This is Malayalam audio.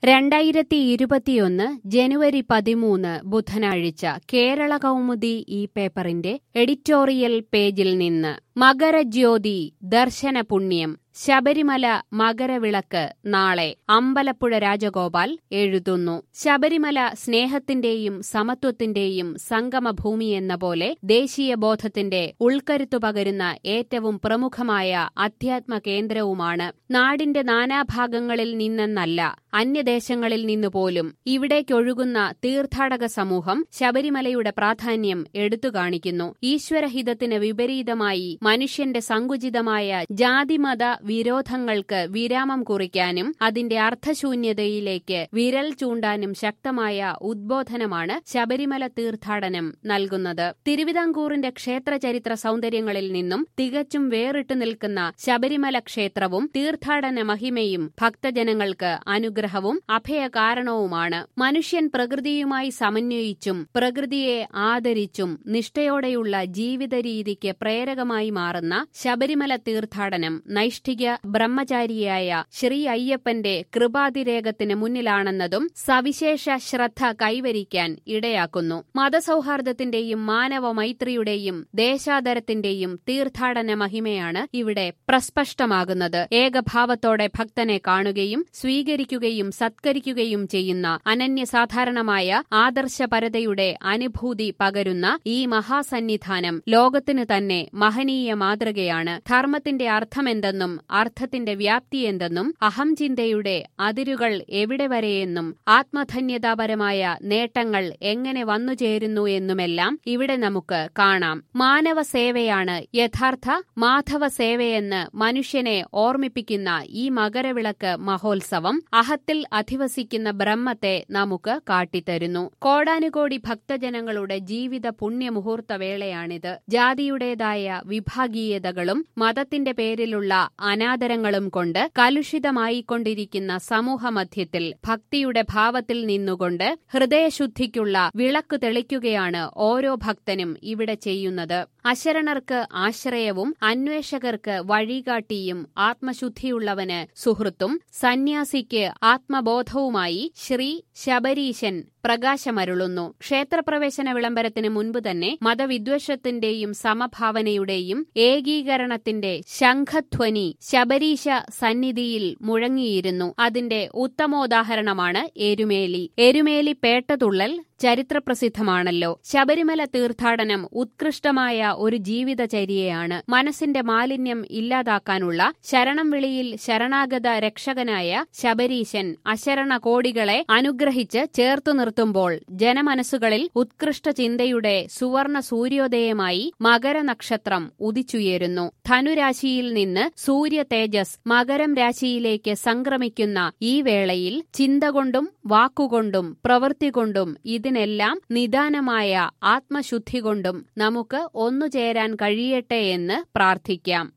രണ്ടായിരത്തി ഇരുപത്തിയൊന്ന് ജനുവരി പതിമൂന്ന് ബുധനാഴ്ച കേരള കൗമുദി ഈ പേപ്പറിന്റെ എഡിറ്റോറിയൽ പേജിൽ നിന്ന് മകരജ്യോതി ദർശന പുണ്യം ശബരിമല മകരവിളക്ക് നാളെ അമ്പലപ്പുഴ രാജഗോപാൽ എഴുതുന്നു ശബരിമല സ്നേഹത്തിന്റെയും സമത്വത്തിന്റെയും സംഗമഭൂമി എന്ന പോലെ ദേശീയ ബോധത്തിന്റെ ഉൾക്കരുത്തു പകരുന്ന ഏറ്റവും പ്രമുഖമായ അധ്യാത്മ കേന്ദ്രവുമാണ് നാടിന്റെ നാനാഭാഗങ്ങളിൽ നിന്നെന്നല്ല അന്യദേശങ്ങളിൽ നിന്നുപോലും ഇവിടേക്കൊഴുകുന്ന തീർത്ഥാടക സമൂഹം ശബരിമലയുടെ പ്രാധാന്യം എടുത്തുകാണിക്കുന്നു ഈശ്വരഹിതത്തിന് വിപരീതമായി മനുഷ്യന്റെ സങ്കുചിതമായ ജാതിമത വിരോധങ്ങൾക്ക് വിരാമം കുറിക്കാനും അതിന്റെ അർത്ഥശൂന്യതയിലേക്ക് വിരൽ ചൂണ്ടാനും ശക്തമായ ഉദ്ബോധനമാണ് ശബരിമല തീർത്ഥാടനം നൽകുന്നത് തിരുവിതാംകൂറിന്റെ ക്ഷേത്ര ചരിത്ര സൗന്ദര്യങ്ങളിൽ നിന്നും തികച്ചും വേറിട്ടു നിൽക്കുന്ന ശബരിമല ക്ഷേത്രവും തീർത്ഥാടന മഹിമയും ഭക്തജനങ്ങൾക്ക് അനുഗ്രഹവും അഭയകാരണവുമാണ് മനുഷ്യൻ പ്രകൃതിയുമായി സമന്വയിച്ചും പ്രകൃതിയെ ആദരിച്ചും നിഷ്ഠയോടെയുള്ള ജീവിത രീതിക്ക് പ്രേരകമായി മാറുന്ന ശബരിമല തീർത്ഥാടനം നൈഷ്ഠിക ബ്രഹ്മചാരിയായ ശ്രീ അയ്യപ്പന്റെ കൃപാതിരേകത്തിന് മുന്നിലാണെന്നതും സവിശേഷ ശ്രദ്ധ കൈവരിക്കാൻ ഇടയാക്കുന്നു മതസൗഹാർദ്ദത്തിന്റെയും മാനവ മൈത്രിയുടെയും ദേശാദരത്തിന്റെയും തീർത്ഥാടന മഹിമയാണ് ഇവിടെ പ്രസ്പഷ്ടമാകുന്നത് ഏകഭാവത്തോടെ ഭക്തനെ കാണുകയും സ്വീകരിക്കുകയും സത്കരിക്കുകയും ചെയ്യുന്ന അനന്യസാധാരണമായ ആദർശപരതയുടെ അനുഭൂതി പകരുന്ന ഈ മഹാസന്നിധാനം ലോകത്തിനു തന്നെ മഹനീയ മാതൃകയാണ് ധർമ്മത്തിന്റെ അർത്ഥമെന്തെന്നും അർത്ഥത്തിന്റെ വ്യാപ്തിയെന്തെന്നും അഹംചിന്തയുടെ അതിരുകൾ എവിടെ വരെയെന്നും ആത്മധന്യതാപരമായ നേട്ടങ്ങൾ എങ്ങനെ വന്നുചേരുന്നു എന്നുമെല്ലാം ഇവിടെ നമുക്ക് കാണാം മാനവ സേവയാണ് യഥാർത്ഥ മാധവ സേവയെന്ന് മനുഷ്യനെ ഓർമ്മിപ്പിക്കുന്ന ഈ മകരവിളക്ക് മഹോത്സവം അഹത്തിൽ അധിവസിക്കുന്ന ബ്രഹ്മത്തെ നമുക്ക് കാട്ടിത്തരുന്നു കോടാനുകോടി ഭക്തജനങ്ങളുടെ ജീവിത പുണ്യമുഹൂർത്ത വേളയാണിത് ജാതിയുടേതായ വിഭാഗീയതകളും മതത്തിന്റെ പേരിലുള്ള അനാദരങ്ങളും കൊണ്ട് കലുഷിതമായിക്കൊണ്ടിരിക്കുന്ന സമൂഹമധ്യത്തിൽ ഭക്തിയുടെ ഭാവത്തിൽ നിന്നുകൊണ്ട് ഹൃദയശുദ്ധിക്കുള്ള വിളക്ക് തെളിക്കുകയാണ് ഓരോ ഭക്തനും ഇവിടെ ചെയ്യുന്നത് അശരണർക്ക് ആശ്രയവും അന്വേഷകർക്ക് വഴികാട്ടിയും ആത്മശുദ്ധിയുള്ളവന് സുഹൃത്തും സന്യാസിക്ക് ആത്മബോധവുമായി ശ്രീ ശബരീശൻ പ്രകാശമരുളുന്നു ക്ഷേത്രപ്രവേശന വിളംബരത്തിന് മുൻപ് തന്നെ മതവിദ്വേഷത്തിന്റെയും സമഭാവനയുടെയും ഏകീകരണത്തിന്റെ ശംഖധ്വനി ശബരീശ സന്നിധിയിൽ മുഴങ്ങിയിരുന്നു അതിന്റെ ഉത്തമോദാഹരണമാണ് എരുമേലി എരുമേലി പേട്ടതുള്ളൽ ചരിത്രപ്രസിദ്ധമാണല്ലോ ശബരിമല തീർത്ഥാടനം ഉത്കൃഷ്ടമായ ഒരു ജീവിതചര്യയാണ് മനസ്സിന്റെ മാലിന്യം ഇല്ലാതാക്കാനുള്ള ശരണം വിളിയിൽ ശരണാഗത രക്ഷകനായ ശബരീശൻ അശരണ കോടികളെ അനുഗ്രഹിച്ച് ചേർത്തു നിർത്തുമ്പോൾ ജനമനസ്സുകളിൽ ഉത്കൃഷ്ട ചിന്തയുടെ സുവർണ സൂര്യോദയമായി മകരനക്ഷത്രം ഉദിച്ചുയരുന്നു ധനുരാശിയിൽ നിന്ന് സൂര്യ തേജസ് മകരം രാശിയിലേക്ക് സംക്രമിക്കുന്ന ഈ വേളയിൽ ചിന്ത കൊണ്ടും വാക്കുകൊണ്ടും പ്രവൃത്തി കൊണ്ടും ഇതിനെല്ലാം നിദാനമായ ആത്മശുദ്ധി കൊണ്ടും നമുക്ക് ഒന്നുചേരാൻ കഴിയട്ടെ എന്ന് പ്രാർത്ഥിക്കാം